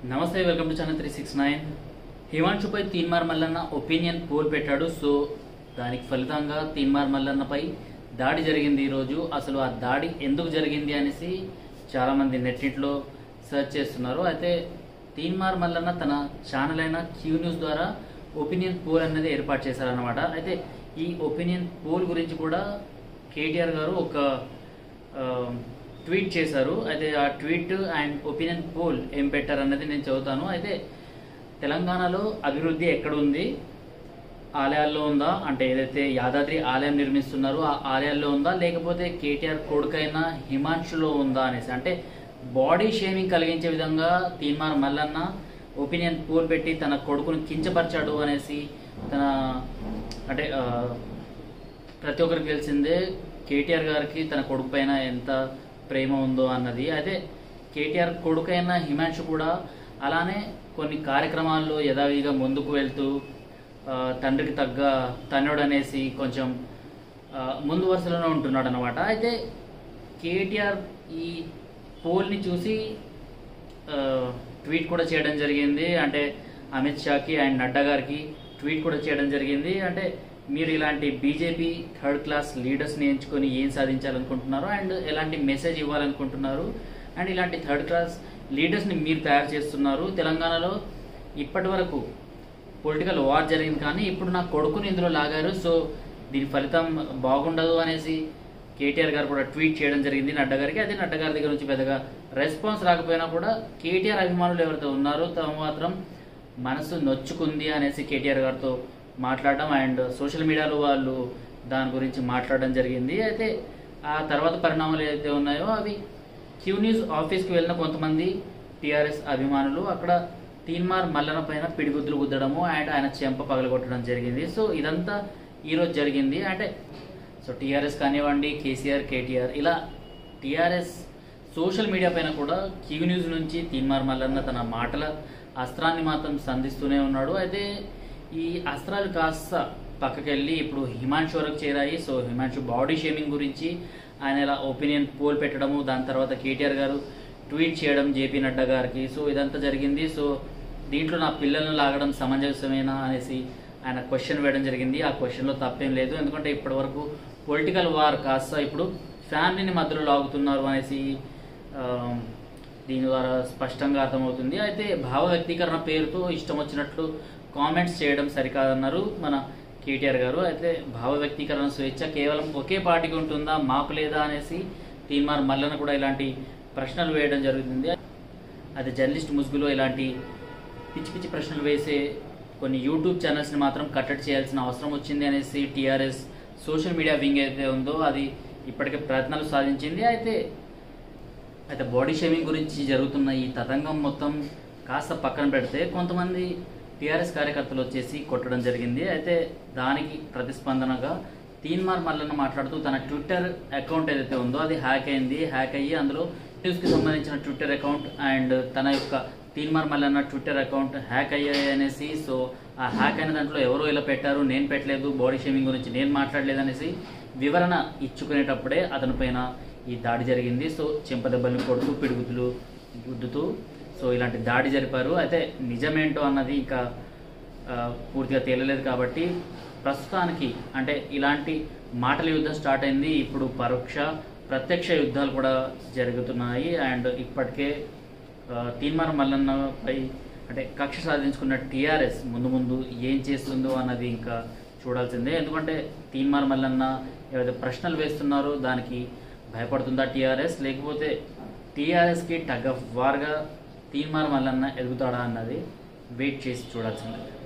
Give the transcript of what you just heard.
నమస్తే welcome to channel three six nine హిమాంశుపై Teenmaar Mallanna opinion poll పెట్టాడు సో దానికి ఫలితంగా తీన్మార్ మల్లన్నపై దాడి జరిగింది ఈరోజు అసలు ఆ దాడి ఎందుకు జరిగింది అనేసి చాలామంది నెట్టింట్లో సెర్చ్ చేస్తున్నారు అయితే తీన్మార్ మల్లన్న తన ఛానల్ అయిన క్యూ న్యూస్ ద్వారా ఒపీనియన్ పోల్ అనేది ఏర్పాటు చేశారనమాట అయితే ఈ ఒపీనియన్ పోల్ గురించి కూడా కేటీఆర్ గారు ఒక ఆ, ట్వీట్ చేశారు అయితే ఆ ట్వీట్ అండ్ ఒపీనియన్ పోల్ ఏం పెట్టారు అన్నది నేను చదువుతాను అయితే తెలంగాణలో అభివృద్ధి ఎక్కడ ఉంది ఆలయాల్లో ఉందా అంటే ఏదైతే యాదాద్రి ఆలయం నిర్మిస్తున్నారో ఆ ఆలయాల్లో ఉందా లేకపోతే కేటీఆర్ కొడుకైన హిమాంశులో ఉందా అనేసి అంటే బాడీ షేమింగ్ కలిగించే విధంగా తీన్మార్ మల్లన్న ఒపీనియన్ పోల్ పెట్టి తన కొడుకును కించపరిచాడు అనేసి తన అంటే ఆ, ప్రతి ఒక్కరికి తెలిసిందే కేటీఆర్ గారికి తన కొడుకు పైన ఎంత ప్రేమ ఉందో అన్నది అయితే కేటీఆర్ కొడుకైన హిమాంశు కూడా అలానే కొన్ని కార్యక్రమాల్లో యథావిధిగా ముందుకు వెళ్తూ ఆ, తండ్రికి తగ్గ తన్నుడు అనేసి కొంచెం ఆ, ముందు వరుసలోనే ఉంటున్నాడు అనమాట అయితే కేటీఆర్ ఈ పోల్ని చూసి ఆ, ట్వీట్ కూడా చేయడం జరిగింది అంటే అమిత్ షాకి అండ్ నడ్డా గారికి ట్వీట్ కూడా చేయడం జరిగింది అంటే మీరు ఇలాంటి బీజేపీ థర్డ్ క్లాస్ లీడర్స్ని ఎంచుకొని ఏం సాధించాలనుకుంటున్నారు అండ్ ఎలాంటి మెసేజ్ ఇవ్వాలనుకుంటున్నారు అండ్ ఇలాంటి థర్డ్ క్లాస్ లీడర్స్ని మీరు తయారు చేస్తున్నారు తెలంగాణలో ఇప్పటి వరకు పొలిటికల్ వార్ జరిగింది కానీ ఇప్పుడు నా కొడుకుని ఇందులో లాగారు సో దీని ఫలితం బాగుండదు అనేసి కేటీఆర్ గారు కూడా ట్వీట్ చేయడం జరిగింది నడ్డా గారికి అదే నడ్డా గారి దగ్గర నుంచి పెద్దగా రెస్పాన్స్ రాకపోయినా కూడా కేటీఆర్ అభిమానులు ఎవరైతే ఉన్నారో తమ మాత్రం మనసు నొచ్చుకుంది అనేసి కేటీఆర్ గారితో మాట్లాడడం అండ్ సోషల్ మీడియాలో వాళ్ళు దాని గురించి మాట్లాడడం జరిగింది అయితే ఆ తర్వాత పరిణామాలు ఏదైతే ఉన్నాయో అవి క్యూ న్యూస్ ఆఫీస్కి వెళ్ళిన కొంతమంది టీఆర్ఎస్ అభిమానులు అక్కడ తీన్మార్ మల్లన పైన పిడిగుద్దులు గుద్దడము అండ్ ఆయన చెంప పగలగొట్టడం జరిగింది సో ఇదంతా ఈరోజు జరిగింది అంటే సో టీఆర్ఎస్ కానివ్వండి కేసీఆర్ కేటీఆర్ ఇలా టీఆర్ఎస్ సోషల్ మీడియా పైన కూడా క్యూ న్యూస్ నుంచి తీన్మార్ మల్లన్న తన మాటల అస్త్రాన్ని మాత్రం సంధిస్తూనే ఉన్నాడు అయితే ఈ అస్త్రాలు కాస్త పక్కకెళ్ళి ఇప్పుడు హిమాంశు వరకు చేరాయి సో హిమాంశు బాడీ షేమింగ్ గురించి ఆయన ఇలా ఒపీనియన్ పోల్ పెట్టడము దాని తర్వాత కేటీఆర్ గారు ట్వీట్ చేయడం జేపీ నడ్డా గారికి సో ఇదంతా జరిగింది సో దీంట్లో నా పిల్లలను లాగడం సమంజసమేనా అనేసి ఆయన క్వశ్చన్ వేయడం జరిగింది ఆ క్వశ్చన్లో తప్పేం లేదు ఎందుకంటే ఇప్పటి వరకు పొలిటికల్ వార్ కాస్త ఇప్పుడు ఫ్యామిలీని మధ్యలో లాగుతున్నారు అనేసి ఆ, దీని ద్వారా స్పష్టంగా అర్థమవుతుంది అయితే భావ వ్యక్తీకరణ పేరుతో ఇష్టం వచ్చినట్లు కామెంట్స్ చేయడం సరికాదన్నారు మన కేటీఆర్ గారు అయితే భావ వ్యక్తీకరణ స్వేచ్ఛ కేవలం ఒకే పార్టీకి ఉంటుందా మాకు లేదా అనేసి తీన్మార్ మల్లన కూడా ఇలాంటి ప్రశ్నలు వేయడం జరుగుతుంది అది జర్నలిస్ట్ ముసుగులో ఇలాంటి పిచ్చి పిచ్చి ప్రశ్నలు వేసే కొన్ని యూట్యూబ్ ఛానల్స్ని మాత్రం కట్టడి చేయాల్సిన అవసరం వచ్చింది అనేసి టీఆర్ఎస్ సోషల్ మీడియా వింగ్ అయితే ఉందో అది ఇప్పటికే ప్రయత్నాలు సాధించింది అయితే అయితే బాడీ షేమింగ్ గురించి జరుగుతున్న ఈ తతంగం మొత్తం కాస్త పక్కన పెడితే కొంతమంది టీఆర్ఎస్ కార్యకర్తలు వచ్చేసి కొట్టడం జరిగింది అయితే దానికి ప్రతిస్పందనగా తీన్మార్ మల్లన్న మాట్లాడుతూ తన ట్విట్టర్ అకౌంట్ ఏదైతే ఉందో అది హ్యాక్ అయింది హ్యాక్ అయ్యి అందులో న్యూస్కి సంబంధించిన ట్విట్టర్ అకౌంట్ అండ్ తన యొక్క Teenmaar Mallanna Twitter account hack అయ్యాయి అనేసి సో ఆ హ్యాక్ అయిన దాంట్లో ఎవరో ఇలా పెట్టారు నేను పెట్టలేదు బాడీ షేమింగ్ గురించి నేను మాట్లాడలేదు అనేసి వివరణ ఇచ్చుకునేటప్పుడే అతని పైన ఈ దాడి జరిగింది సో చెంపదెబ్బల్ని కొడుతూ పిడుగుతులు గుద్దుతూ సో ఇలాంటి దాడి జరిపారు అయితే నిజమేంటో అన్నది ఇంకా ఆ, పూర్తిగా తేలలేదు కాబట్టి ప్రస్తుతానికి అంటే ఇలాంటి మాటల యుద్ధం స్టార్ట్ అయింది ఇప్పుడు పరోక్ష ప్రత్యక్ష యుద్ధాలు కూడా జరుగుతున్నాయి అండ్ ఇప్పటికే ఆ, తీన్మార్ మల్లన్నపై అంటే కక్ష సాధించుకున్న టీఆర్ఎస్ ముందు ముందు ఏం చేస్తుందో అన్నది ఇంకా చూడాల్సిందే ఎందుకంటే తీన్మార్ మల్లన్న ఏవైతే ప్రశ్నలు వేస్తున్నారో దానికి భయపడుతుందా టీఆర్ఎస్ లేకపోతే టీఆర్ఎస్కి టగ్ ఆఫ్ వార్గా తీన్మార్ మల్లన్న ఎదుగుతాడా అన్నది వెయిట్ చేసి చూడాల్సిందే